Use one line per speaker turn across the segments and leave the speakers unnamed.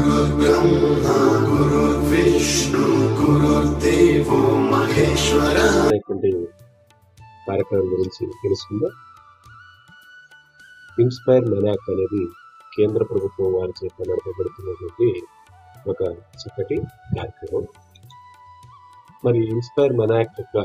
गुरुर्ब्रह्मा गुरुर्विष्णु गुरुर्देवो महेश्वरः
అనేటువంటి కార్యక్రమం గురించి తెలుసుకుందాం ఇన్స్పైర్ మెనాక్ అనేది కేంద్ర ప్రభుత్వం వారి చేత నడపబడుతున్నటువంటి ఒక చక్కటి కార్యక్రమం మరి ఇన్స్పైర్ మెనాక్ యొక్క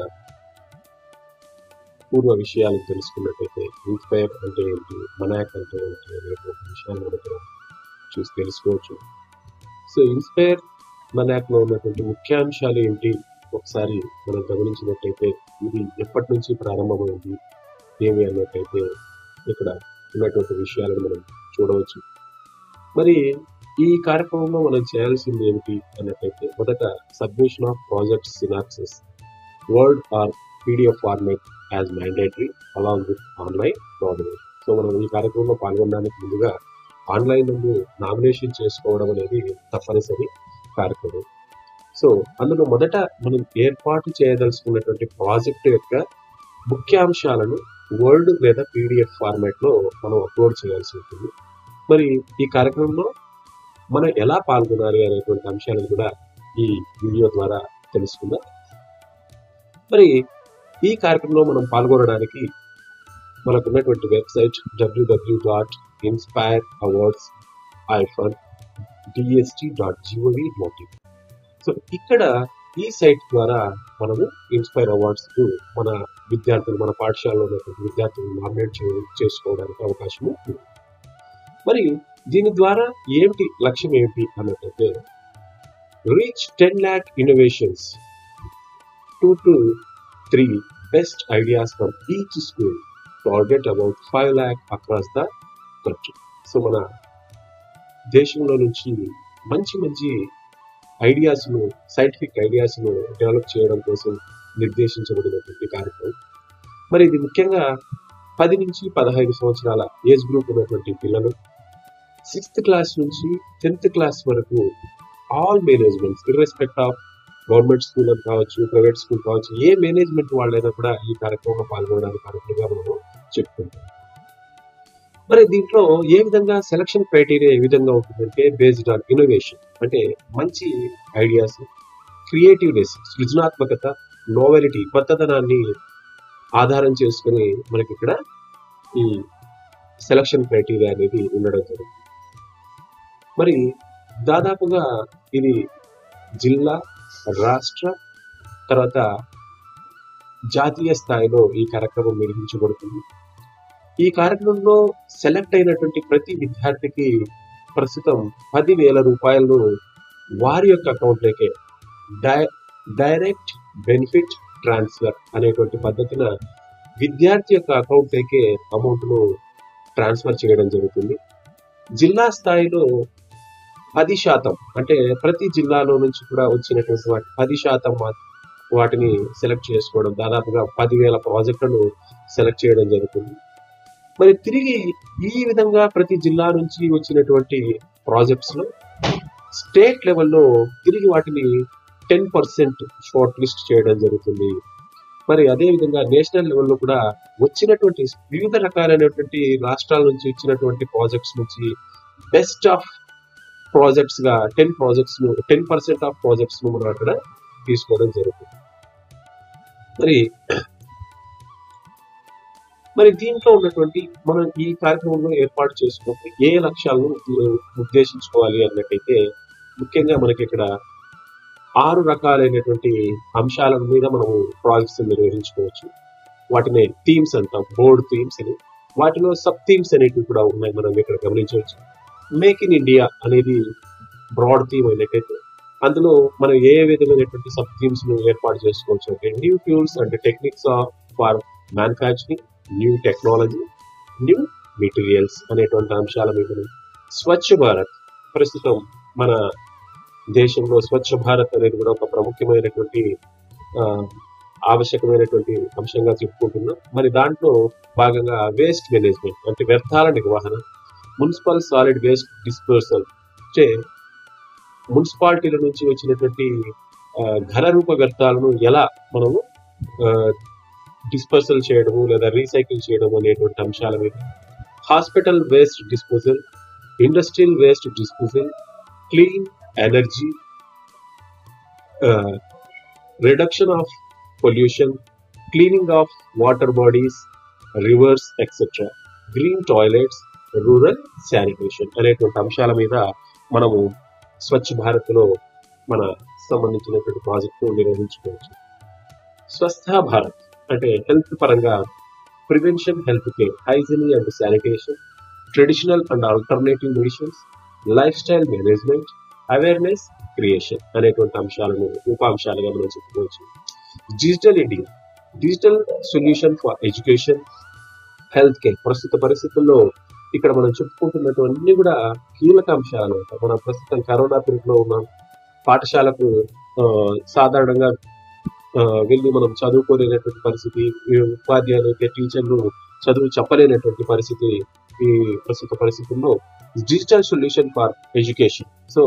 పూర్వ విషయాలు తెలుసుకున్నట్టయితే ఇన్స్పైర్ అంటే ఏంటి మనాక్ అంటే ఏంటి అనే ఒక విషయాన్ని మనకు చూసి తెలుసుకోవచ్చు సో ఇన్స్పైర్ మనాక్ లో ఉన్నటువంటి ముఖ్యాంశాలు ఏంటి ఒకసారి మనం గమనించినట్టయితే ఇది ఎప్పటి నుంచి ప్రారంభమైంది ఏమి అన్నట్టయితే ఇక్కడ ఉన్నటువంటి విషయాలను మనం చూడవచ్చు మరి ఈ కార్యక్రమంలో మనం చేయాల్సింది ఏమిటి అన్నట్టయితే మొదట submission of project synopsis word or PDF format as mandatory along with online nomination so మనం ఈ కార్యక్రమంలో పాల్గొనడానికి ముందుగా ఆన్లైన్ నుండి నామినేషన్ చేసుకోవడం అనేది తప్పనిసరి కార్యక్రమం సో అందులో మొదట మనం ఏర్పాటు చేయదలుచుకున్నటువంటి ప్రాజెక్ట్ యొక్క ముఖ్యాంశాలను వర్డ్ లేదా పీడిఎఫ్ ఫార్మాట్ లో మనం అప్లోడ్ చేయాల్సి ఉంటుంది మరి ఈ కార్యక్రమంలో మనం ఎలా పాల్గొనాలి అనేటువంటి అంశాలను కూడా ఈ వీడియో ద్వారా తెలుసుకుందాం మరి ఈ కార్యక్రమంలో మనం పాల్గొనడానికి మనకున్నటువంటి website W W dot inspire awards hyphen DST dot gov dot in so ఇక్కడ ఈ సైట్ ద్వారా మనము ఇన్స్పైర్ అవార్డ్స్ కు మన విద్యార్థులు మన పాఠశాలలో ఉన్నటువంటి విద్యార్థులు నామినేట్ చేసుకోవడానికి అవకాశం ఉంది మరి దీని ద్వారా ఏమిటి లక్ష్యం ఏమిటి అన్నట్టయితే reach ten lakh innovations two to three best ideas from each school target about five lakh across the country so మన దేశంలో నుంచి మంచి మంచి ఐడియాస్ ను సైంటిఫిక్ ఐడియాస్ ను డెవలప్ చేయడం కోసం నిర్దేశించబడినటువంటి కార్యక్రమం మరి ఇది ముఖ్యంగా పది నుంచి పదహైదు సంవత్సరాల ఏజ్ గ్రూప్ ఉన్నటువంటి పిల్లలు సిక్స్త్ క్లాస్ నుంచి టెన్త్ క్లాస్ వరకు all managements irrespective of government school అని కావచ్చు ప్రైవేట్ స్కూల్ కావచ్చు ఏ మేనేజ్మెంట్ వాళ్ళైనా కూడా ఈ కార్యక్రమంలో పాల్గొనడానికి అనుకులుగా మనము చెప్పుకుంటాం మరి దీంట్లో ఏ విధంగా సెలక్షన్ క్రైటీరియా ఏ విధంగా ఉంటుందంటే బేస్డ్ ఆన్ ఇన్నోవేషన్ అంటే మంచి ఐడియాస్ క్రియేటివ్నెస్ సృజనాత్మకత నోవెలిటీ కొత్తదనాన్ని ఆధారం చేసుకుని మనకి ఇక్కడ ఈ సెలక్షన్ క్రైటీరియా అనేది ఉండడం జరుగుతుంది మరి దాదాపుగా ఇది జిల్లా రాష్ట్ర తర్వాత జాతీయ స్థాయిలో ఈ కార్యక్రమం నిర్వహించబడుతుంది ఈ కార్యక్రమంలో సెలెక్ట్ అయినటువంటి ప్రతి విద్యార్థికి ప్రస్తుతం పదివేల రూపాయలను వారి యొక్క అకౌంట్లోకే డై డైరెక్ట్ బెనిఫిట్ ట్రాన్స్ఫర్ అనేటువంటి పద్ధతిన విద్యార్థి యొక్క అకౌంట్లోకే అమౌంట్ను ట్రాన్స్ఫర్ చేయడం జరుగుతుంది జిల్లా స్థాయిలో పది శాతం అంటే ప్రతి జిల్లాలో నుంచి కూడా వచ్చినటువంటి వాటి పది శాతం మా- వాటిని సెలెక్ట్ చేసుకోవడం దాదాపుగా పదివేల ప్రాజెక్టులను సెలెక్ట్ చేయడం జరుగుతుంది మరి తిరిగి ఈ విధంగా ప్రతి జిల్లా నుంచి వచ్చినటువంటి ప్రాజెక్ట్స్ లో స్టేట్ లెవెల్లో తిరిగి వాటిని టెన్ పర్సెంట్ షార్ట్ లిస్ట్ చేయడం జరుగుతుంది మరి అదే విధంగా నేషనల్ లెవెల్లో కూడా వచ్చినటువంటి వివిధ రకాలైనటువంటి రాష్ట్రాల నుంచి ఇచ్చినటువంటి ప్రాజెక్ట్స్ నుంచి బెస్ట్ ఆఫ్ ప్రాజెక్ట్స్ గా టెన్ ప్రాజెక్ట్స్ ను టెన్ పర్సెంట్ ఆఫ్ ప్రాజెక్ట్స్ ను మనం అక్కడ తీసుకోవడం జరుగుతుంది మరి మరి దీంట్లో ఉన్నటువంటి మనం ఈ కార్యక్రమంలో ఏర్పాటు చేసుకున్నప్పుడు ఏ లక్ష్యాలను ఉద్దే- ఉద్దేశించుకోవాలి అన్నట్టయితే ముఖ్యంగా మనకి ఇక్కడ ఆరు రకాలైనటువంటి అంశాల మీద మనము ప్రాజెక్ట్స్ నిర్వహించుకోవచ్చు వాటిని థీమ్స్ అంటాం బోర్డ్ థీమ్స్ అని వాటిలో సబ్ థీమ్స్ అనేటివి కూడా ఉన్నాయి మనం ఇక్కడ గమనించవచ్చు మేక్ ఇన్ ఇండియా అనేది బ్రాడ్ థీమ్ అయినట్టయితే అందులో మనం ఏ విధమైనటువంటి సబ్ థీమ్స్ ను ఏర్పాటు చేసుకోవచ్చు అంటే new fuels and techniques for manufacturing new technology new materials అనేటువంటి అంశాల మీద స్వచ్ఛ భారత్ ప్రస్తుతం మన దేశంలో స్వచ్ఛ భారత్ అనేది కూడా ఒక ప్రముఖమైనటువంటి ఆ, ఆవశ్యకమైనటువంటి అంశంగా చెప్పుకుంటున్నాం మరి దాంట్లో భాగంగా వేస్ట్ మేనేజ్మెంట్ అంటే వ్యర్థాల నిర్వహణ మున్సిపల్ సాలిడ్ వేస్ట్ డిస్పర్సల్ అంటే మున్సిపాలిటీల నుంచి వచ్చినటువంటి ఆ, ఘన రూప వ్యర్థాలను ఎలా మనము డిస్పర్సల్ చేయడము లేదా రీసైకిల్ చేయడం అనేటువంటి అంశాల మీద hospital waste disposal industrial waste disposal clean energy, uh, reduction of pollution, cleaning of water bodies, rivers, etc. Green toilets rural sanitation అనేటువంటి అంశాల మీద మనము స్వచ్ఛ భారత్లో మన సంబంధించినటువంటి ప్రాజెక్టు నిర్వహించుకోవచ్చు స్వస్థ భారత్ అంటే హెల్త్ పరంగా prevention health care hygiene and sanitation traditional and alternative medicines lifestyle management awareness creation అనేటువంటి అంశాలను ఉప అంశాలుగా మనం చెప్పుకోవచ్చు digital India digital solution for education health care ప్రస్తుత పరిస్థితుల్లో ఇక్కడ మనం చెప్పుకుంటున్నటువంటి కూడా కీలక అంశాలు అన్నమాట. మనం ప్రస్తుతం కరోనా పీరియడ్ లో ఉన్నాం పాఠశాలకు ఆ, సాధారణంగా ఆ, వెళ్ళి మనం చదువుకోలేనటువంటి పరిస్థితి ఈ ఉపాధ్యాయులు అయితే టీచర్లు చదువు చెప్పలేనటువంటి పరిస్థితి ఈ ప్రస్తుత పరిస్థితుల్లో digital solution for education so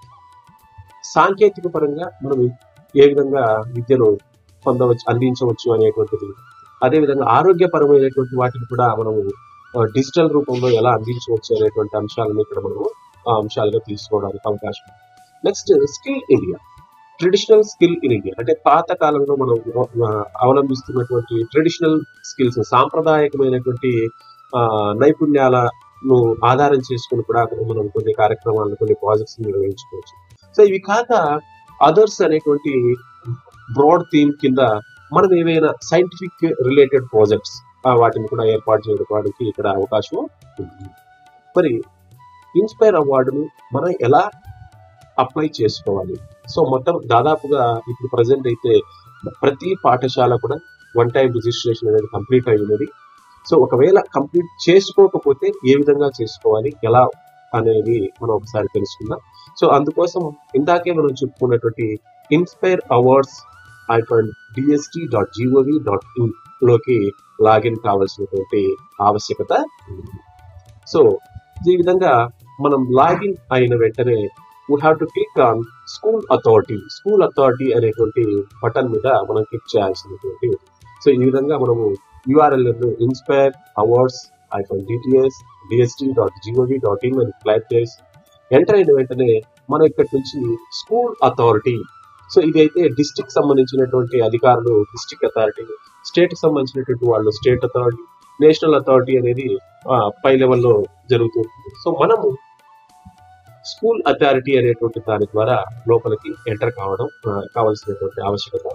సాంకేతిక పరంగా మనం ఏ విధంగా విద్యను పొందవచ్చు అందించవచ్చు అనేటువంటిది అదేవిధంగా ఆరోగ్యపరమైనటువంటి వాటిని కూడా మనము డిజిటల్ రూపంలో ఎలా అందించవచ్చు అనేటువంటి అంశాలను ఇక్కడ మనము ఆ అంశాలుగా తీసుకోవడానికి అవకాశం next skill India traditional skill in India అంటే పాత కాలంలో మనం ఆ, అవలంబిస్తున్నటువంటి ట్రెడిషనల్ స్కిల్స్ సాంప్రదాయకమైనటువంటి ఆ, నైపుణ్యాలను ఆధారం చేసుకుని కూడా మనం కొన్ని కార్యక్రమాలను కొన్ని ప్రాజెక్ట్స్ నిర్వహించుకోవచ్చు సో ఇవి కాక అదర్స్ అనేటువంటి బ్రాడ్ థీమ్ కింద మనం ఏవైనా సైంటిఫిక్ రిలేటెడ్ ప్రాజెక్ట్స్ వాటిని కూడా ఏర్పాటు చేయడానికి ఇక్కడ అవకాశం ఉంది మరి ఇన్స్పైర్ అవార్డును మనం ఎలా అప్లై చేసుకోవాలి సో మొత్తం దాదాపుగా ఇప్పుడు ప్రజెంట్ అయితే ప్రతి పాఠశాల కూడా వన్ టైం రిజిస్ట్రేషన్ అనేది కంప్లీట్ అయి ఉన్నది సో ఒకవేళ కంప్లీట్ చేసుకోకపోతే ఏ విధంగా చేసుకోవాలి ఎలా అనేది మనం ఒకసారి తెలుసుకుందాం సో అందుకోసం ఇందాకే మనం చెప్పుకున్నటువంటి inspire awards hyphen DST dot gov dot in లోకి లాగిన్ కావాల్సినటువంటి ఆవశ్యకత ఉంది సో ఈ విధంగా మనం లాగిన్ అయిన వెంటనే we have to click on school authority school authority అనేటువంటి బటన్ మీద మనం క్లిక్ చేయాల్సినటువంటి ఉంది. సో ఈ విధంగా మనము URL inspire awards hyphen DTS DST dot gov dot in అని క్లైక్ చేసి ఎంటర్ అయిన వెంటనే మనం ఇక్కడి నుంచి స్కూల్ అథారిటీ సో ఇదైతే డిస్టిక్ సంబంధించినటువంటి అధికారులు డిస్టిక్ అథారిటీ స్టేట్ సంబంధించినటువంటి వాళ్ళు స్టేట్ అథారిటీ నేషనల్ అథారిటీ అనేది ఆ, పై లెవెల్లో జరుగుతుంది సో మనము స్కూల్ అథారిటీ అనేటువంటి దాని ద్వారా లోపలికి ఎంటర్ కావడం ఆ, కావాల్సినటువంటి ఆవశ్యకత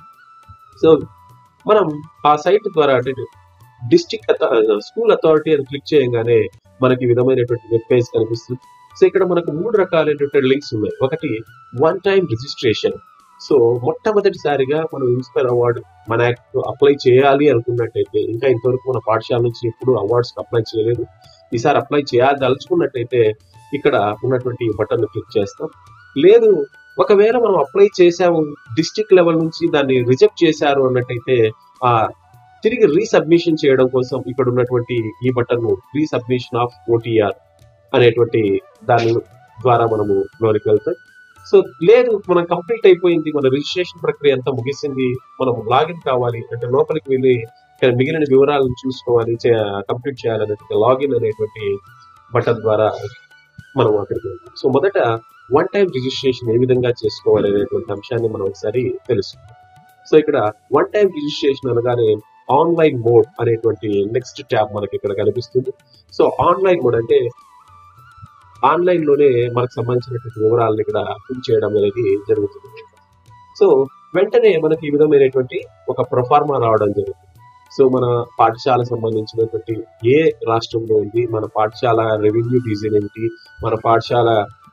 సో మనం ఆ సైట్ ద్వారా అంటే డిస్టిక్ స్కూల్ అథారిటీ అని క్లిక్ చేయగానే మనకి ఈ విధమైనటువంటి వెబ్ పేజ్ కనిపిస్తుంది సో ఇక్కడ మనకు మూడు రకాలైనటువంటి లింక్స్ ఉన్నాయి ఒకటి వన్ టైం రిజిస్ట్రేషన్ సో మొట్టమొదటిసారిగా మనం ఇన్స్పైర్ అవార్డు మన యాక్ట్ అప్లై చేయాలి అనుకున్నట్టయితే ఇంకా ఇంతవరకు మన పాఠశాల నుంచి ఎప్పుడు అవార్డ్స్ అప్లై చేయలేదు ఈసారి అప్లై చేయాలి తలుచుకున్నట్టయితే ఇక్కడ ఉన్నటువంటి బటన్ క్లిక్ చేస్తాం లేదు ఒకవేళ మనం అప్లై చేసాము డిస్టిక్ లెవెల్ నుంచి దాన్ని రిజెక్ట్ చేశారు అన్నట్టయితే ఆ తిరిగి రీసబ్మిషన్ చేయడం కోసం ఇక్కడ ఉన్నటువంటి ఈ బటన్ రీసబ్మిషన్ ఆఫ్ ఓటీఆర్ అనేటువంటి దాని ద్వారా మనము లోనికి వెళ్తాం సో లేదు మనం కంప్లీట్ అయిపోయింది మన రిజిస్ట్రేషన్ ప్రక్రియ అంతా ముగిసింది మనం లాగిన్ కావాలి అంటే లోపలికి వెళ్ళి ఇక్కడ మిగిలిన వివరాలను చూసుకోవాలి కంప్లీట్ చేయాలనేటువంటి లాగిన్ అనేటువంటి బటన్ ద్వారా మనం అక్కడికి వెళ్తాం సో మొదట వన్ టైం రిజిస్ట్రేషన్ ఏ విధంగా చేసుకోవాలి అనేటువంటి అంశాన్ని మనం ఒకసారి తెలుసుకుందాం సో ఇక్కడ వన్ టైం రిజిస్ట్రేషన్ అనగానే ఆన్లైన్ మోడ్ అనేటువంటి నెక్స్ట్ ట్యాబ్ మనకి ఇక్కడ కనిపిస్తుంది సో ఆన్లైన్ మోడ్ అంటే ఆన్లైన్ లోనే మనకు సంబంధించినటువంటి వివరాలను ఇక్కడ ఫిల్ చేయడం అనేది జరుగుతుంది సో వెంటనే మనకి ఈ విధమైనటువంటి ఒక ప్రొఫార్మా రావడం జరుగుతుంది సో మన పాఠశాల సంబంధించినటువంటి ఏ రాష్ట్రంలో ఉంది మన పాఠశాల రెవెన్యూ డివిజన్ ఏమిటి మన పాఠశాల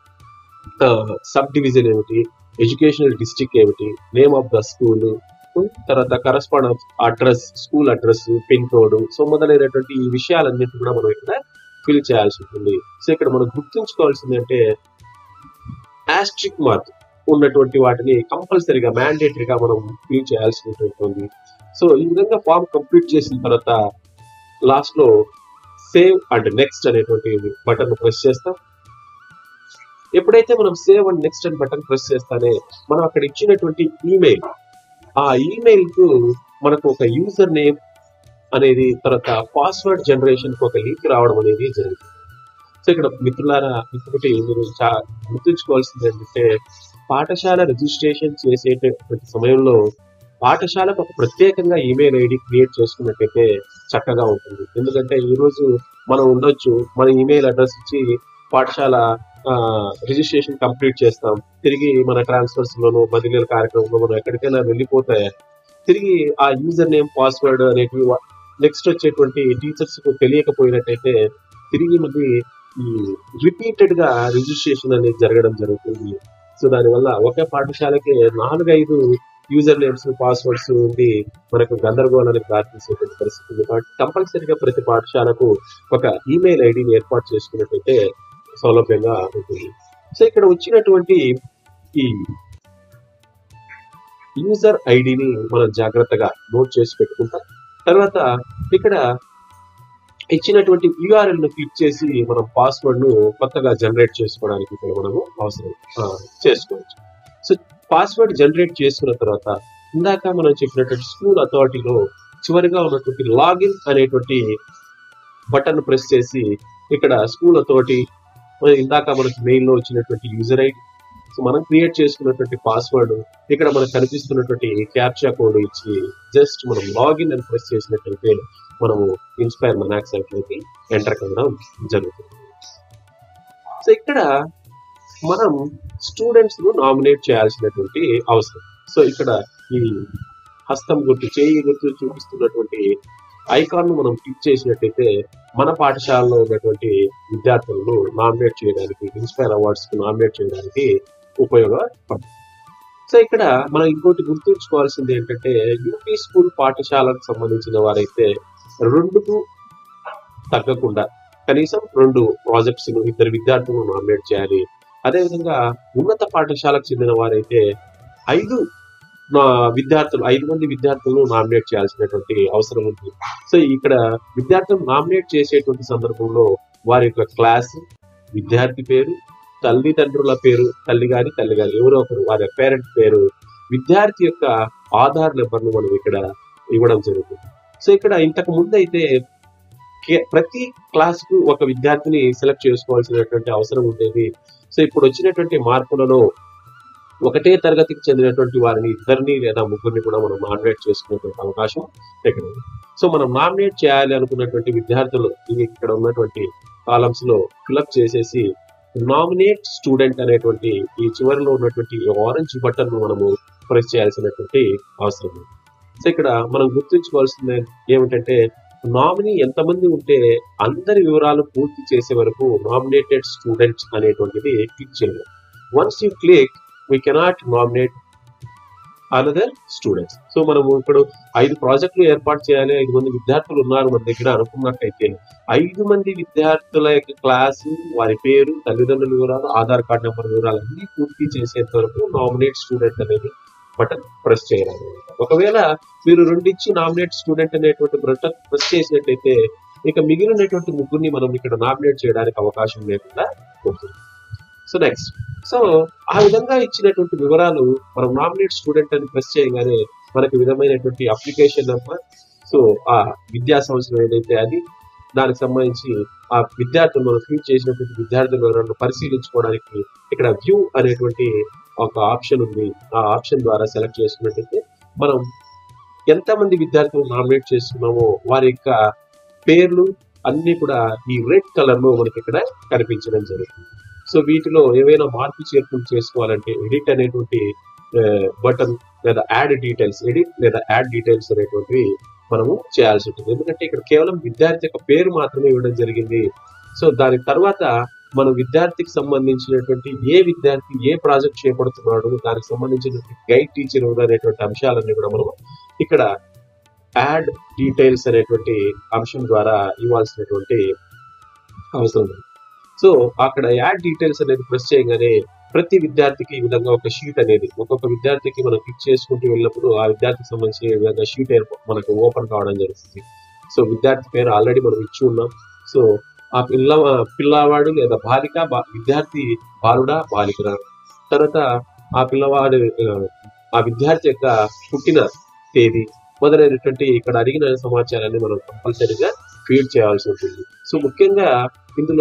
సబ్ డివిజన్ ఏమిటి ఎడ్యుకేషనల్ డిస్ట్రిక్ట్ ఏమిటి నేమ్ ఆఫ్ ద స్కూల్ తర్వాత correspond address school address pin code so మొదలైనటువంటి ఈ విషయాలన్నింటి కూడా మనం ఇక్కడ ఫిల్ చేయాల్సి ఉంటుంది సో ఇక్కడ మనం గుర్తుంచుకోవాల్సింది అంటే ఆస్ట్రిక్ మార్క్ ఉన్నటువంటి వాటిని కంపల్సరీగా మ్యాండేటరీగా మనం ఫిల్ చేయాల్సి ఉంటుంది సో ఈ విధంగా ఫామ్ కంప్లీట్ చేసిన తర్వాత లాస్ట్ లో సేవ్ అండ్ నెక్స్ట్ అనేటువంటి బటన్ ప్రెస్ చేస్తాం ఎప్పుడైతే మనం సేవ్ అండ్ నెక్స్ట్ అని బటన్ ప్రెస్ చేస్తానే మనం అక్కడ ఇచ్చినటువంటి ఈమెయిల్ ఆ ఈమెయిల్ కు మనకు ఒక యూజర్ నేమ్ అనేది తర్వాత పాస్వర్డ్ జనరేషన్ కు ఒక లింక్ రావడం అనేది జరుగుతుంది సో ఇక్కడ మిత్రులారా ఇంకొకటి మీరు చా గుర్తుంచుకోవాల్సింది ఏంటంటే పాఠశాల రిజిస్ట్రేషన్ చేసేటటువంటి సమయంలో పాఠశాలకు ఒక ప్రత్యేకంగా ఈమెయిల్ ఐడి క్రియేట్ చేసుకున్నట్టయితే చక్కగా ఉంటుంది ఎందుకంటే ఈ రోజు మనం ఉండొచ్చు మన ఈమెయిల్ అడ్రస్ ఇచ్చి పాఠశాల రిజిస్ట్రేషన్ కంప్లీట్ చేస్తాం తిరిగి మన ట్రాన్స్ఫర్స్ లోను బదిలీల కార్యక్రమంలో మనం ఎక్కడికైనా వెళ్ళిపోతే తిరిగి ఆ యూజర్ నేమ్ పాస్వర్డ్ అనేటివి నెక్స్ట్ వచ్చేటువంటి టీచర్స్ కు తెలియకపోయినట్టయితే తిరిగి మళ్ళీ ఈ రిపీటెడ్ గా రిజిస్ట్రేషన్ అనేది జరగడం జరుగుతుంది సో దానివల్ల ఒకే పాఠశాలకి నాలుగైదు యూజర్ నేమ్స్ పాస్వర్డ్స్ ఉండి మనకు గందరగోళానికి దారితీసేటువంటి పరిస్థితి ఉంది కాబట్టి కంపల్సరీగా ప్రతి పాఠశాలకు ఒక ఈమెయిల్ ఐడిని ఏర్పాటు చేసుకున్నట్టయితే సౌలభ్యంగా ఉంటుంది సో ఇక్కడ వచ్చినటువంటి ఈ యూజర్ ఐడిని మనం జాగ్రత్తగా నోట్ చేసి పెట్టుకుంటాం తర్వాత ఇక్కడ ఇచ్చినటువంటి URL ను క్లిక్ చేసి మనం పాస్వర్డ్ ను కొత్తగా జనరేట్ చేసుకోవడానికి ఇక్కడ మనము అవసరం ఆ, చేసుకోవచ్చు సో పాస్వర్డ్ జనరేట్ చేసుకున్న తర్వాత ఇందాక మనం చెప్పినటువంటి స్కూల్ అథారిటీలో చివరిగా ఉన్నటువంటి లాగిన్ అనేటువంటి బటన్ ప్రెస్ చేసి ఇక్కడ స్కూల్ అథారిటీ ఇందాక మనకి మెయిల్ లో వచ్చినటువంటి యూజర్ ఐడి సో మనం క్రియేట్ చేసుకున్నటువంటి పాస్వర్డ్ ఇక్కడ మనకు కనిపిస్తున్నటువంటి క్యాప్చా కోడ్ ఇచ్చి జస్ట్ మనం లాగిన్ అని ప్రెస్ చేసినట్లయితే మనము ఇన్స్పైర్ మనాక్ సైట్ లోకి ఎంటర్ కావడం జరుగుతుంది సో ఇక్కడ మనం స్టూడెంట్స్ ను నామినేట్ చేయాల్సినటువంటి అవసరం సో ఇక్కడ ఈ హస్తం గుర్తు చేయి గుర్తు చూపిస్తున్నటువంటి ఐకాన్ ను మనం క్లిక్ చేసినట్టయితే మన పాఠశాలలో ఉన్నటువంటి విద్యార్థులను నామినేట్ చేయడానికి ఇన్స్పైర్ అవార్డ్స్ కు నామినేట్ చేయడానికి ఉపయోగపడుతుంది సో ఇక్కడ మనం ఇంకోటి గుర్తుంచుకోవాల్సింది ఏంటంటే యూపీ స్కూల్ పాఠశాలకు సంబంధించిన వారైతే రెండుకు తగ్గకుండా కనీసం రెండు ప్రాజెక్ట్స్ ను ఇద్దరు విద్యార్థులను నామినేట్ చేయాలి అదేవిధంగా ఉన్నత పాఠశాలకు చెందిన వారైతే ఐదు నా విద్యార్థులు ఐదు మంది విద్యార్థులను నామినేట్ చేయాల్సినటువంటి అవసరం ఉంది సో ఇక్కడ విద్యార్థులను నామినేట్ చేసేటువంటి సందర్భంలో వారి యొక్క క్లాస్ విద్యార్థి పేరు తల్లిదండ్రుల పేరు తల్లి గాని తల్లి గాని ఎవరో ఒకరు వారి పేరెంట్ పేరు విద్యార్థి యొక్క ఆధార్ నెంబర్ ను మనం ఇక్కడ ఇవ్వడం జరుగుతుంది సో ఇక్కడ ఇంతకు ముందు అయితే కే- ప్రతి క్లాస్ కు ఒక విద్యార్థిని సెలెక్ట్ చేసుకోవాల్సినటువంటి అవసరం ఉండేది సో ఇప్పుడు వచ్చినటువంటి మార్పులలో ఒకటే తరగతికి చెందినటువంటి వారిని ఇద్దరిని లేదా ముగ్గురిని కూడా మనం నామినేట్ చేసుకునేటువంటి అవకాశం ఇక్కడ ఉంది సో మనం నామినేట్ చేయాలి అనుకున్నటువంటి విద్యార్థులు ఇవి ఇక్కడ ఉన్నటువంటి కాలమ్స్ లో ఫిలప్ చేసేసి నామినేట్ స్టూడెంట్ అనేటువంటి ఈ చివరిలో ఉన్నటువంటి ఆరెంజ్ బటన్ ను మనము ప్రెస్ చేయాల్సినటువంటి అవసరం ఉంది సో ఇక్కడ మనం గుర్తుంచుకోవాల్సింది ఏమిటంటే నామినీ ఎంతమంది ఉంటే అందరి వివరాలు పూర్తి చేసే వరకు నామినేటెడ్ స్టూడెంట్స్ అనేటువంటిది క్లిక్ చేయాలి once you click we cannot nominate another students so మనము ఇప్పుడు ఐదు ప్రాజెక్టులు ఏర్పాటు చేయాలి ఐదు మంది విద్యార్థులు ఉన్నారు మన దగ్గర అనుకున్నట్టయితే ఐదు మంది విద్యార్థుల యొక్క క్లాసు వారి పేరు తల్లిదండ్రుల వివరాలు ఆధార్ కార్డ్ నెంబర్ వివరాలు అన్ని పూర్తి చేసేంత వరకు నామినేట్ స్టూడెంట్ అనేది బటన్ ప్రెస్ చేయాలి ఒకవేళ మీరు రెండిచ్చి నామినేట్ స్టూడెంట్ అనేటువంటి బటన్ ప్రెస్ చేసినట్టయితే ఇక మిగిలినటువంటి ముగ్గురిని మనం ఇక్కడ నామినేట్ చేయడానికి అవకాశం లేకుండా పోతుంది సో నెక్స్ట్ సో ఆ విధంగా ఇచ్చినటువంటి వివరాలు మనం నామినేట్ స్టూడెంట్ అని ప్రెస్ చేయగానే మనకి విధమైనటువంటి అప్లికేషన్ నెంబర్ సో ఆ విద్యా సంవత్సరం ఏదైతే అది దానికి సంబంధించి ఆ విద్యార్థులు మనం ఫీడ్ చేసినటువంటి విద్యార్థుల వివరాలను పరిశీలించుకోవడానికి ఇక్కడ వ్యూ అనేటువంటి ఒక ఆప్షన్ ఉంది ఆ ఆప్షన్ ద్వారా సెలెక్ట్ చేసుకున్నట్టయితే మనం ఎంతమంది విద్యార్థులు నామినేట్ చేస్తున్నామో వారి యొక్క పేర్లు అన్ని కూడా ఈ రెడ్ కలర్ లో మనకి ఇక్కడ కనిపించడం జరుగుతుంది సో వీటిలో ఏవైనా మార్పు చేర్పులు చేసుకోవాలంటే ఎడిట్ అనేటువంటి బటన్ లేదా యాడ్ డీటెయిల్స్ ఎడిట్ లేదా యాడ్ డీటెయిల్స్ అనేటువంటివి మనము చేయాల్సి ఉంటుంది ఎందుకంటే ఇక్కడ కేవలం విద్యార్థి యొక్క పేరు మాత్రమే ఇవ్వడం జరిగింది సో దాని తర్వాత మన విద్యార్థికి సంబంధించినటువంటి ఏ విద్యార్థి ఏ ప్రాజెక్ట్ చేపడుతున్నాడు దానికి సంబంధించినటువంటి గైడ్ టీచర్ ఎవరు అనేటువంటి అంశాలన్నీ కూడా మనం ఇక్కడ యాడ్ డీటెయిల్స్ అనేటువంటి అంశం ద్వారా ఇవ్వాల్సినటువంటి అవసరం ఉంది సో అక్కడ యాడ్ డీటెయిల్స్ అనేది ప్రెస్ చేయగానే ప్రతి విద్యార్థికి ఈ విధంగా ఒక షీట్ అనేది ఒక్కొక్క విద్యార్థికి మనం క్లిక్ చేసుకుంటూ వెళ్ళినప్పుడు ఆ విద్యార్థికి సంబంధించిన ఈ విధంగా షీట్ మనకు ఓపెన్ కావడం జరుగుతుంది సో విద్యార్థి పేరు ఆల్రెడీ మనం ఇచ్చి ఉన్నాం సో ఆ పిల్ల పిల్లవాడు లేదా బాలిక బా- విద్యార్థి బాలుడా బాలికరా తర్వాత ఆ పిల్లవాడు ఆ, ఆ విద్యార్థి యొక్క పుట్టిన తేదీ మొదలైనటువంటి ఇక్కడ అడిగిన సమాచారాన్ని మనం కంపల్సరీగా ఫీడ్ చేయాల్సి ఉంటుంది సో ముఖ్యంగా ఇందులో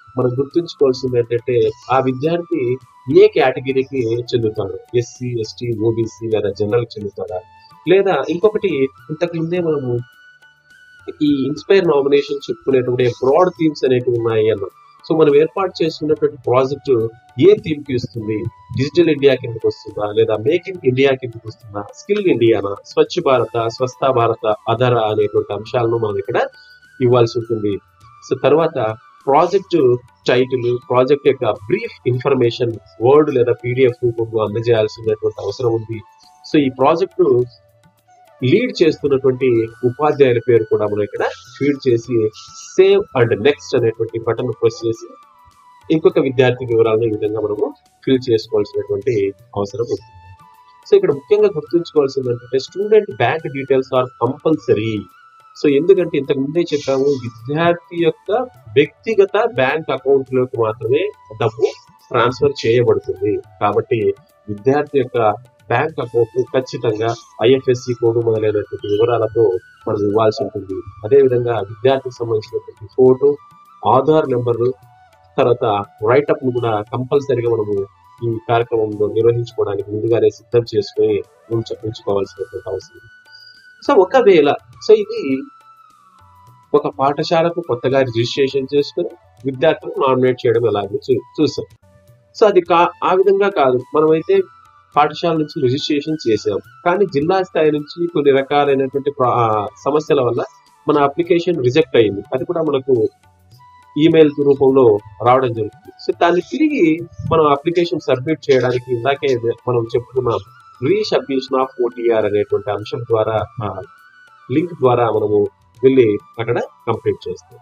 మనం గుర్తుంచుకోవాల్సింది ఏంటంటే ఆ విద్యార్థి ఏ కేటగిరీకి చెందుతాడు ఎస్సీ ఎస్టీ ఓబీసీ లేదా జనరల్ చెందుతాడా లేదా ఇంకొకటి ఇంతకు ముందే మనము ఈ ఇన్స్పైర్ నామినేషన్ చెప్పుకునేటువంటి బ్రాడ్ థీమ్స్ అనేవి ఉన్నాయి అన్నాం సో మనం ఏర్పాటు చేసుకున్నటువంటి ప్రాజెక్టు ఏ థీమ్ కి ఇస్తుంది డిజిటల్ ఇండియా కిందకి వస్తుందా లేదా మేక్ ఇన్ ఇండియా కిందకి వస్తుందా స్కిల్ ఇండియానా స్వచ్ఛ భారత స్వస్థ భారత అధర అనేటువంటి అంశాలను మనం ఇక్కడ ఇవ్వాల్సి ఉంటుంది సో తర్వాత ప్రాజెక్ట్ టైటిల్ ప్రాజెక్ట్ యొక్క బ్రీఫ్ ఇన్ఫర్మేషన్ వర్డ్ లేదా పీడిఎఫ్ రూపంలో అందజేయాల్సినటువంటి అవసరం ఉంది సో ఈ ప్రాజెక్టు లీడ్ చేస్తున్నటువంటి ఉపాధ్యాయుల పేరు కూడా మనం ఇక్కడ ఫీడ్ చేసి సేవ్ అండ్ నెక్స్ట్ అనేటువంటి బటన్ ప్రెస్ చేసి ఇంకొక విద్యార్థి వివరాలను ఈ విధంగా మనము ఫిల్ చేసుకోవాల్సినటువంటి అవసరం ఉంది సో ఇక్కడ ముఖ్యంగా గుర్తుంచుకోవాల్సింది ఏంటంటే student bank details are compulsory so ఎందుకంటే ఇంతకు ముందే చెప్పాము విద్యార్థి యొక్క వ్యక్తిగత బ్యాంక్ అకౌంట్ లోకి మాత్రమే డబ్బు ట్రాన్స్ఫర్ చేయబడుతుంది కాబట్టి విద్యార్థి యొక్క బ్యాంక్ అకౌంట్ ఖచ్చితంగా ఐఎఫ్ఎస్సి కోడ్ మొదలైనటువంటి వివరాలతో మనం ఇవ్వాల్సి ఉంటుంది అదేవిధంగా విద్యార్థికి సంబంధించినటువంటి ఫోటో ఆధార్ నెంబర్ తర్వాత రైట్ అప్ ను కూడా కంపల్సరీగా మనము ఈ కార్యక్రమంలో నిర్వహించుకోవడానికి ముందుగానే సిద్ధం చేసుకుని ఉంచ ఉంచుకోవాల్సినటువంటి అవసరం సో ఒకవేళ సో ఇది ఒక పాఠశాలకు కొత్తగా రిజిస్ట్రేషన్ చేసుకుని విద్యార్థులను నామినేట్ చేయడం ఎలాగో చూ చూసాం సో అది కా ఆ విధంగా కాదు మనమైతే పాఠశాల నుంచి రిజిస్ట్రేషన్ చేసాం కానీ జిల్లా స్థాయి నుంచి కొన్ని రకాలైనటువంటి ప్రా- ఆ, సమస్యల వల్ల మన అప్లికేషన్ రిజెక్ట్ అయింది అది కూడా మనకు ఈమెయిల్ రూపంలో రావడం జరుగుతుంది సో దాన్ని తిరిగి మనం అప్లికేషన్ సబ్మిట్ చేయడానికి ఇందాకే మనం చెప్పుకున్నాం రీసబ్మిషన్ ఆఫ్ ఓటీఆర్ అనేటువంటి అంశం ద్వారా లింక్ ద్వారా మనము వెళ్ళి అక్కడ కంప్లీట్ చేస్తాం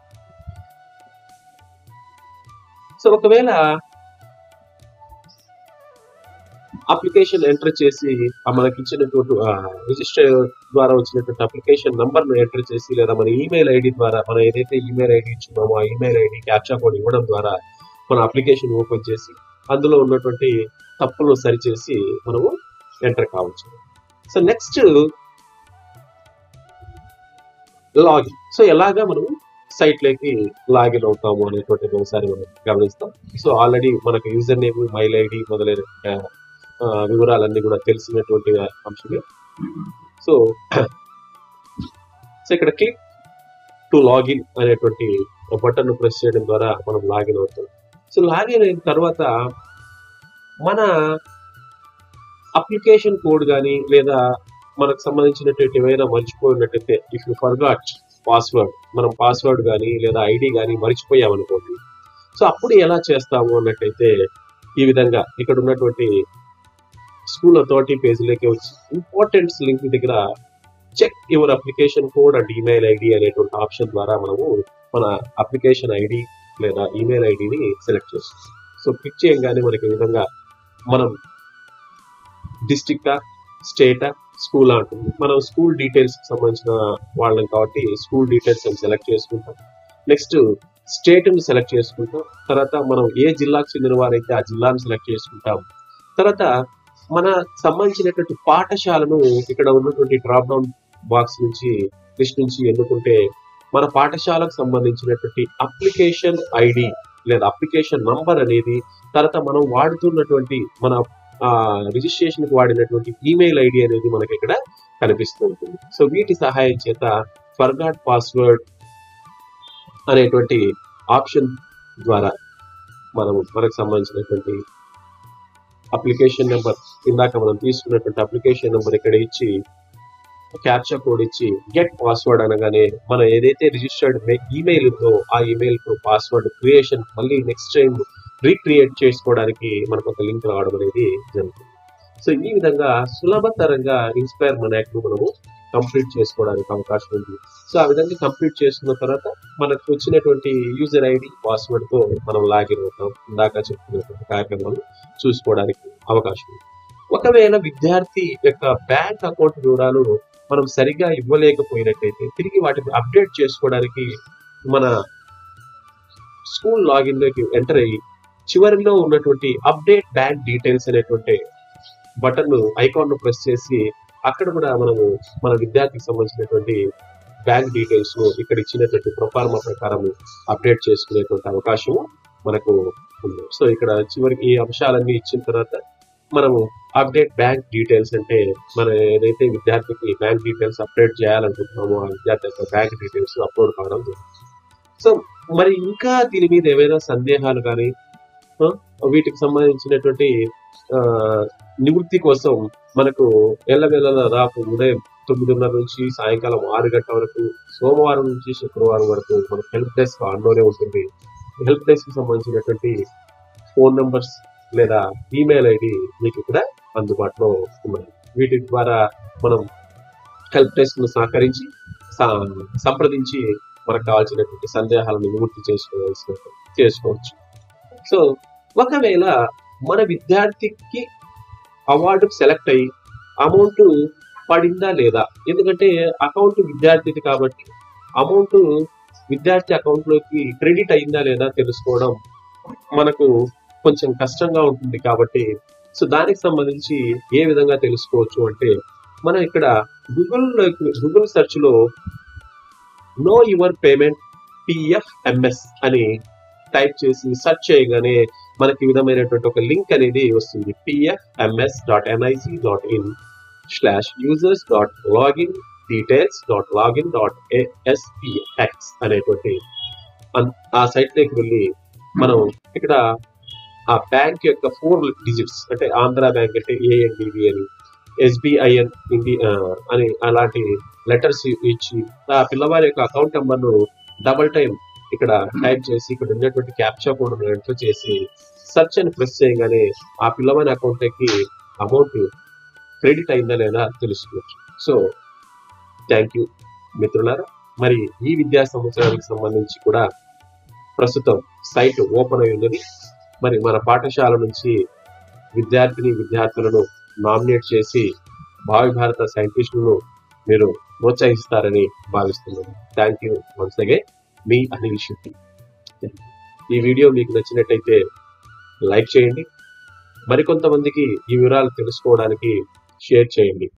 సో ఒకవేళ అప్లికేషన్ ఎంటర్ చేసి ఆ మనకి ఇచ్చినటువంటి రిజిస్టర్ ద్వారా వచ్చినటువంటి అప్లికేషన్ నంబర్ ను ఎంటర్ చేసి లేదా మన ఈమెయిల్ ఐడి ద్వారా మనం ఏదైతే ఈమెయిల్ ఐడి ఇచ్చున్నామో ఆ ఈమెయిల్ ఐడి క్యాప్చా కోడ్ ఇవ్వడం ద్వారా మన అప్లికేషన్ ఓపెన్ చేసి అందులో ఉన్నటువంటి తప్పులను సరిచేసి మనము ఎంటర్ కావచ్చు సో నెక్స్ట్ లాగిన్ సో ఎలాగా మనం సైట్ లోకి లాగిన్ అవుతాము అనేటువంటిది ఒకసారి మనం గమనిస్తాం సో ఆల్రెడీ మనకు యూజర్ నేమ్ మెయిల్ ఐడి మొదలైన ఆ, వివరాలన్నీ కూడా తెలిసినటువంటి అంశమే సో సో ఇక్కడ క్లిక్ టు లాగిన్ అనేటువంటి బటన్ ప్రెస్ చేయడం ద్వారా మనం లాగిన్ అవుతాం సో లాగిన్ అయిన తర్వాత మన అప్లికేషన్ కోడ్ కానీ లేదా మనకు సంబంధించినటువంటి ఏమైనా మర్చిపోయినట్టయితే ఇఫ్ యూ ఫర్గాట్ పాస్వర్డ్ మనం పాస్వర్డ్ కానీ లేదా ఐడి కానీ మర్చిపోయామనుకోండి సో అప్పుడు ఎలా చేస్తాము అన్నట్టయితే ఈ విధంగా ఇక్కడ ఉన్నటువంటి స్కూల్ అథారిటీ పేజీలోకి వచ్చి ఇంపార్టెంట్స్ లింక్ దగ్గర check your application code and email ID అనేటువంటి ఆప్షన్ ద్వారా మనము మన అప్లికేషన్ ఐడి లేదా ఈమెయిల్ ఐడిని సెలెక్ట్ చేస్తాం సో క్లిక్ చేయగానే మనకి ఈ విధంగా మనం డిస్టిక్ స్టేటా స్కూల్ అంటుంది మనం స్కూల్ డీటెయిల్స్ సంబంధించిన వాళ్ళం కాబట్టి స్కూల్ డీటెయిల్స్ అని సెలెక్ట్ చేసుకుంటాం నెక్స్ట్ స్టేట్ ని సెలెక్ట్ చేసుకుంటాం తర్వాత మనం ఏ జిల్లాకు చెందిన వారైతే ఆ జిల్లాను సెలెక్ట్ చేసుకుంటాం తర్వాత మన సంబంధించినటువంటి పాఠశాలను ఇక్కడ ఉన్నటువంటి డ్రాప్ డౌన్ బాక్స్ నుంచి లిస్ట్ నుంచి ఎన్నుకుంటే మన పాఠశాలకు సంబంధించినటువంటి అప్లికేషన్ ఐడి లేదా అప్లికేషన్ నంబర్ అనేది తర్వాత మనం వాడుతున్నటువంటి మన రిజిస్ట్రేషన్ కి వాడినటువంటి ఈమెయిల్ ఐడి అనేది మనకి ఇక్కడ కనిపిస్తూ ఉంటుంది సో వీటి సహాయం చేత ఫర్గాట్ పాస్వర్డ్ అనేటువంటి ఆప్షన్ ద్వారా మనం మనకు సంబంధించినటువంటి అప్లికేషన్ నెంబర్ ఇందాక మనం తీసుకున్నటువంటి అప్లికేషన్ నెంబర్ ఇక్కడ ఇచ్చి క్యాప్చా కోడ్ ఇచ్చి గెట్ పాస్వర్డ్ అనగానే మనం ఏదైతే రిజిస్టర్డ్ ఈమెయిల్ ఉందో ఆ ఈమెయిల్ కు పాస్వర్డ్ క్రియేషన్ మళ్ళీ నెక్స్ట్ టైం రీక్రియేట్ చేసుకోవడానికి మనకు ఒక లింక్ రావడం అనేది జరుగుతుంది సో ఈ విధంగా సులభతరంగా ఇన్స్పైర్ మన యాక్ట్ మనము కంప్లీట్ చేసుకోవడానికి అవకాశం ఉంది సో ఆ విధంగా కంప్లీట్ చేసుకున్న తర్వాత మనకు వచ్చినటువంటి యూజర్ ఐడి పాస్వర్డ్ తో మనం లాగిన్ అవుతాం ఇందాక చెప్పుకున్నటువంటి కార్యక్రమాలు చూసుకోవడానికి అవకాశం ఉంది ఒకవేళ విద్యార్థి యొక్క బ్యాంక్ అకౌంట్ వివరాలు మనం సరిగా ఇవ్వలేకపోయినట్టయితే తిరిగి వాటిని అప్డేట్ చేసుకోవడానికి మన స్కూల్ లాగిన్ లోకి ఎంటర్ అయ్యి చివరిలో ఉన్నటువంటి అప్డేట్ బ్యాంక్ డీటెయిల్స్ అనేటువంటి బటన్ ఐకాన్ ను ప్రెస్ చేసి అక్కడ కూడా మనము మన విద్యార్థికి సంబంధించినటువంటి బ్యాంక్ డీటెయిల్స్ ను ఇక్కడ ఇచ్చినటువంటి ప్రొఫార్మా ప్రకారం అప్డేట్ చేసుకునేటువంటి అవకాశం మనకు ఉంది సో ఇక్కడ చివరికి ఈ అంశాలన్నీ ఇచ్చిన తర్వాత మనము అప్డేట్ బ్యాంక్ డీటెయిల్స్ అంటే మన ఏదైతే విద్యార్థికి బ్యాంక్ డీటెయిల్స్ అప్డేట్ చేయాలనుకుంటున్నామో ఆ విద్యార్థి యొక్క బ్యాంక్ డీటెయిల్స్ అప్లోడ్ కావడం జరుగుతుంది సో మరి ఇంకా దీని మీద ఏవైనా సందేహాలు కానీ ఆ, వీటికి సంబంధించినటువంటి ఆ, నివృత్తి కోసం మనకు ఎల్లవెల్లల రాపు ఉదయం తొమ్మిదిన్నర నుంచి సాయంకాలం ఆరు గంటల వరకు సోమవారం నుంచి శుక్రవారం వరకు మన హెల్ప్ డెస్క్ ఆన్లోనే ఉంటుంది హెల్ప్ డెస్క్ కి సంబంధించినటువంటి ఫోన్ నంబర్స్ లేదా ఈమెయిల్ ఐడి మీకు ఇక్కడ అందుబాటులో ఉన్నాయి వీటి ద్వారా మనం హెల్ప్ డెస్క్ ను సహకరించి స- సంప్రదించి మనకు కావాల్సినటువంటి సందేహాలను నివృత్తి చేసుకోవాల్సిన చేసుకోవచ్చు సో ఒకవేళ మన విద్యార్థికి అవార్డు సెలెక్ట్ అయ్యి అమౌంట్ పడిందా లేదా ఎందుకంటే అకౌంట్ విద్యార్థిది కాబట్టి అమౌంట్ విద్యార్థి అకౌంట్ లోకి క్రెడిట్ అయిందా లేదా తెలుసుకోవడం మనకు కొంచెం కష్టంగా ఉంటుంది కాబట్టి సో దానికి సంబంధించి ఏ విధంగా తెలుసుకోవచ్చు అంటే మనం ఇక్కడ గూగుల్ గూగుల్ సెర్చ్ లో నో యువర్ పేమెంట్ పిఎఫ్ఎంఎస్ అని టైప్ చేసి సెర్చ్ చేయగానే మనకి ఈ విధమైనటువంటి ఒక లింక్ అనేది వస్తుంది PFMS dot NIC dot in slash users dot login details dot login dot ASPX అనేటువంటి అన్- ఆ సైట్ లోకి వెళ్ళి మనం ఇక్కడ ఆ బ్యాంక్ యొక్క ఫోర్ డిజిట్స్ అంటే ఆంధ్ర బ్యాంక్ అంటే ఏఎన్డిబి అని ఎస్బిఐఎన్ ఇండి ఆ, అని అలాంటి లెటర్స్ ఇచ్చి ఆ పిల్లవారి యొక్క అకౌంట్ నెంబర్ ను డబల్ టైం ఇక్కడ టైప్ చేసి ఇక్కడ ఉన్నటువంటి క్యాప్చా కోడ్ ఎంటర్ చేసి సెర్చ్ అని ప్రెస్ చేయగానే ఆ పిల్లవారి అకౌంట్ కి అమౌంట్ క్రెడిట్ అయిందా లేదా తెలుసుకోవచ్చు సో థ్యాంక్ యూ మిత్రులారా మరి ఈ విద్యా సంవత్సరానికి సంబంధించి కూడా ప్రస్తుతం సైట్ ఓపెన్ అయి ఉన్నది మరి మన పాఠశాల నుంచి విద్యార్థిని విద్యార్థులను నామినేట్ చేసి భావి భారత సైంటిస్టులను మీరు ప్రోత్సహిస్తారని భావిస్తున్నాను థ్యాంక్ యూ వన్స్ అగైన్ మీ అనిల్ శెట్టి ఈ వీడియో మీకు నచ్చినట్టయితే లైక్ చేయండి మరికొంతమందికి ఈ వివరాలు తెలుసుకోవడానికి షేర్ చేయండి